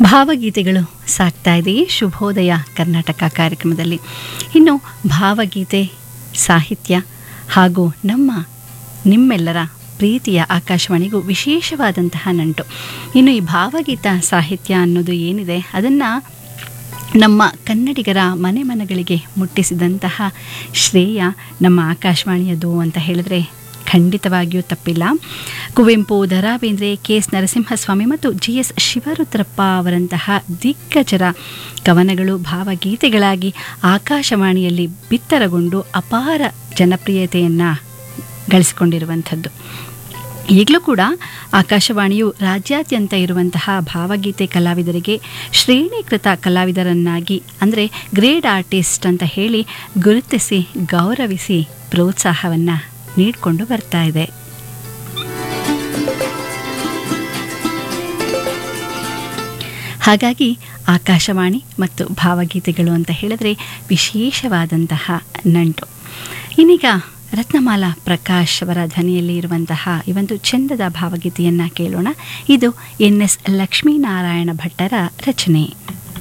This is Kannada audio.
ಭಾವಗೀತೆಗಳು ಸಾಕ್ತಾ ಇದೆ ಶುಭೋದಯ ಕರ್ನಾಟಕ ಕಾರ್ಯಕ್ರಮದಲ್ಲಿ ಇನ್ನು ಭಾವಗೀತೆ ಸಾಹಿತ್ಯ ಹಾಗೂ ನಮ್ಮ ನಿಮ್ಮೆಲ್ಲರ ಪ್ರೀತಿಯ ಆಕಾಶವಾಣಿಗೂ ವಿಶೇಷವಾದಂತಹ ನಂಟು ಇನ್ನು ಈ ಭಾವಗೀತ ಸಾಹಿತ್ಯ ಅನ್ನೋದು ಏನಿದೆ ಅದನ್ನು ನಮ್ಮ ಕನ್ನಡಿಗರ ಮನೆ ಮನಗಳಿಗೆ ಮುಟ್ಟಿಸಿದಂತಹ ಶ್ರೇಯ ನಮ್ಮ ಆಕಾಶವಾಣಿಯದು ಅಂತ ಹೇಳಿದ್ರೆ ಖಂಡಿತವಾಗಿಯೂ ತಪ್ಪಿಲ್ಲ ಕುವೆಂಪು ದ ರಾ ಬೇಂದ್ರೆ ಕೆ ಎಸ್ ನರಸಿಂಹಸ್ವಾಮಿ ಮತ್ತು ಜಿ ಎಸ್ ಶಿವರುದ್ರಪ್ಪ ಅವರಂತಹ ದಿಗ್ಗಜರ ಕವನಗಳು ಭಾವಗೀತೆಗಳಾಗಿ ಆಕಾಶವಾಣಿಯಲ್ಲಿ ಬಿತ್ತರಗೊಂಡು ಅಪಾರ ಜನಪ್ರಿಯತೆಯನ್ನು ಗಳಿಸಿಕೊಂಡಿರುವಂಥದ್ದು ಈಗಲೂ ಕೂಡ ಆಕಾಶವಾಣಿಯು ರಾಜ್ಯಾದ್ಯಂತ ಇರುವಂತಹ ಭಾವಗೀತೆ ಕಲಾವಿದರಿಗೆ ಶ್ರೇಣೀಕೃತ ಕಲಾವಿದರನ್ನಾಗಿ ಅಂದರೆ ಗ್ರೇಡ್ ಆರ್ಟಿಸ್ಟ್ ಅಂತ ಹೇಳಿ ಗುರುತಿಸಿ ಗೌರವಿಸಿ ಪ್ರೋತ್ಸಾಹವನ್ನು ನೀಡಿಕೊಂಡು ಬರ್ತಾ ಇದೆ ಹಾಗಾಗಿ ಆಕಾಶವಾಣಿ ಮತ್ತು ಭಾವಗೀತೆಗಳು ಅಂತ ಹೇಳಿದ್ರೆ ವಿಶೇಷವಾದಂತಹ ನಂಟು ಇನ್ನೀಗ ರತ್ನಮಾಲಾ ಪ್ರಕಾಶ್ ಅವರ ಧ್ವನಿಯಲ್ಲಿ ಇರುವಂತಹ ಈ ಒಂದು ಚಂದದ ಭಾವಗೀತೆಯನ್ನು ಕೇಳೋಣ ಇದು ಎನ್ ಎಸ್ ಲಕ್ಷ್ಮೀನಾರಾಯಣ ಭಟ್ಟರ ರಚನೆ